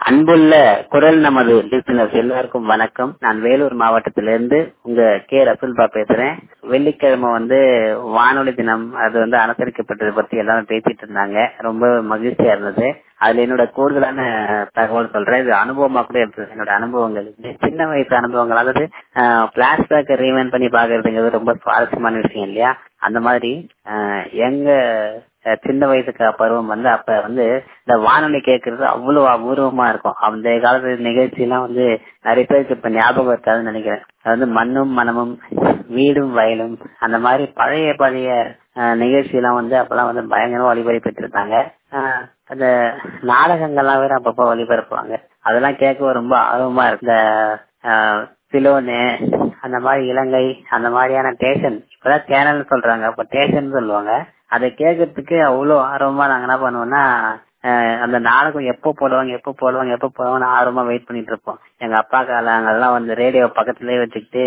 அன்புள்ள குரல் நமது லிசனர்ஸ் எல்லாருக்கும் வணக்கம் நான் வேலூர் மாவட்டத்திலிருந்து உங்க கே ரசூல்பா பேசுறேன் வெள்ளிக்கிழமை வந்து வானொலி தினம் அது வந்து அனுசரிக்கப்பட்டதை பத்தி எல்லாரும் பேசிட்டு இருந்தாங்க ரொம்ப மகிழ்ச்சியா இருந்தது அதுல என்னோட கூடுதலான தகவல் சொல்றேன் இது அனுபவமா கூட இருந்தது என்னோட அனுபவங்கள் சின்ன வயசு அனுபவங்கள் அதாவது பிளாஷ்பேக் ரீவைன் பண்ணி பாக்குறதுங்கிறது ரொம்ப சுவாரஸ்யமான விஷயம் இல்லையா அந்த மாதிரி எங்க சின்ன வயசுக்கு பருவம் வந்து அப்ப வந்து இந்த வானொலி கேட்கறது அவ்வளவு அபூர்வமா இருக்கும் அந்த காலத்து நிகழ்ச்சி எல்லாம் வந்து நிறைய பேருக்கு இப்ப ஞாபகம் இருக்காதுன்னு நினைக்கிறேன் அது வந்து மண்ணும் மனமும் வீடும் வயலும் அந்த மாதிரி பழைய பழைய நிகழ்ச்சி எல்லாம் வந்து அப்பெல்லாம் வந்து பயங்கரமா ஒளிபரப்பிட்டு இருந்தாங்க அந்த நாடகங்கள்லாம் வேற அப்பப்போ ஒளிபரப்புவாங்க அதெல்லாம் கேட்க ரொம்ப ஆர்வமா இருக்கு இந்த சிலோனு அந்த மாதிரி இலங்கை அந்த மாதிரியான ஸ்டேஷன் இப்பதான் சேனல் சொல்றாங்க அப்ப ஸ்டேஷன் சொல்லுவாங்க அதை கேட்கறதுக்கு அவ்வளவு ஆர்வமா நாங்க என்ன பண்ணுவோம்னா அந்த நாடகம் எப்போ போடுவாங்க எப்போ போடுவாங்க எப்போ போடுவாங்கன்னு ஆர்வமா வெயிட் பண்ணிட்டு இருப்போம் எங்க அப்பா காலங்கள்லாம் வந்து ரேடியோ பக்கத்துலயே வச்சுக்கிட்டு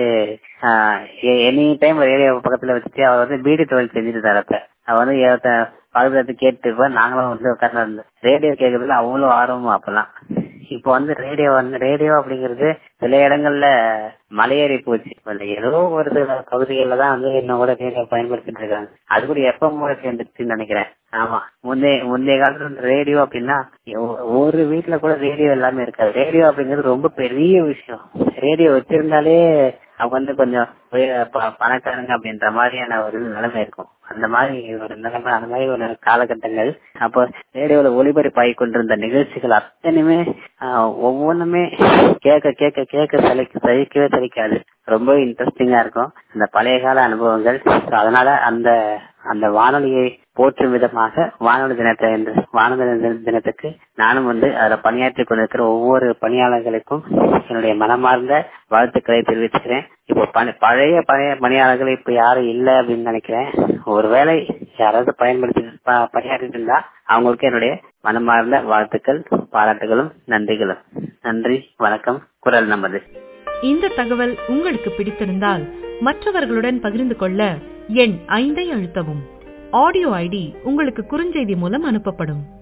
எனி டைம் ரேடியோ பக்கத்துல வச்சுட்டு அவர் வந்து பீடி தொழில் செஞ்சுட்டு தரப்ப அவர் வந்து பக்கத்துல கேட்டு இருப்போம் நாங்களும் வந்து உட்கார்ந்து இருந்தோம் ரேடியோ கேட்கறதுல அவ்வளவு ஆர்வமா அப்பெல்லாம் இப்போ வந்து ரேடியோ வந்து ரேடியோ அப்படிங்கிறது சில இடங்கள்ல மலையேறி போச்சு ஏதோ ஒரு சில பகுதிகளில் தான் வந்து இன்னும் கூட ரேடியோ பயன்படுத்திட்டு இருக்காங்க அது கூட எப்ப மூட சேர்ந்துச்சுன்னு நினைக்கிறேன் ஆமா முந்தைய முந்தைய காலத்துல ரேடியோ அப்படின்னா ஒரு வீட்டுல கூட ரேடியோ எல்லாமே இருக்காது ரேடியோ அப்படிங்கிறது ரொம்ப பெரிய விஷயம் ரேடியோ வச்சிருந்தாலே அவங்க வந்து கொஞ்சம் பணக்காரங்க அப்படின்ற மாதிரியான ஒரு நிலைமை இருக்கும் அந்த மாதிரி ஒரு நிலைமை அந்த மாதிரி ஒரு காலகட்டங்கள் அப்போ ரேடியோல ஒளிபரப்பாகி கொண்டிருந்த நிகழ்ச்சிகள் அத்தனையுமே ஒவ்வொன்றுமே கேட்க கேட்க கேட்க சலிக்க சலிக்கவே சலிக்காது ரொம்ப இன்ட்ரெஸ்டிங்கா இருக்கும் அந்த பழைய கால அனுபவங்கள் அதனால அந்த அந்த வானொலியை போற்றும் விதமாக வானொலி தினத்தை வானொலி தினத்துக்கு நானும் வந்து அதுல பணியாற்றி கொண்டிருக்கிற ஒவ்வொரு பணியாளர்களுக்கும் என்னுடைய மனமார்ந்த வாழ்த்துக்களை தெரிவிச்சுக்கிறேன் இப்போ பழைய பழைய பணியாளர்கள் இப்ப யாரும் இல்லை அப்படின்னு நினைக்கிறேன் ஒருவேளை யாராவது பயன்படுத்தி பணியாற்றிட்டு இருந்தா அவங்களுக்கு என்னுடைய மனமார்ந்த வாழ்த்துக்கள் பாராட்டுகளும் நன்றிகளும் நன்றி வணக்கம் குரல் நமது இந்த தகவல் உங்களுக்கு பிடித்திருந்தால் மற்றவர்களுடன் பகிர்ந்து கொள்ள எண் ஐந்தை அழுத்தவும் ஆடியோ ஐடி உங்களுக்கு குறுஞ்செய்தி மூலம் அனுப்பப்படும்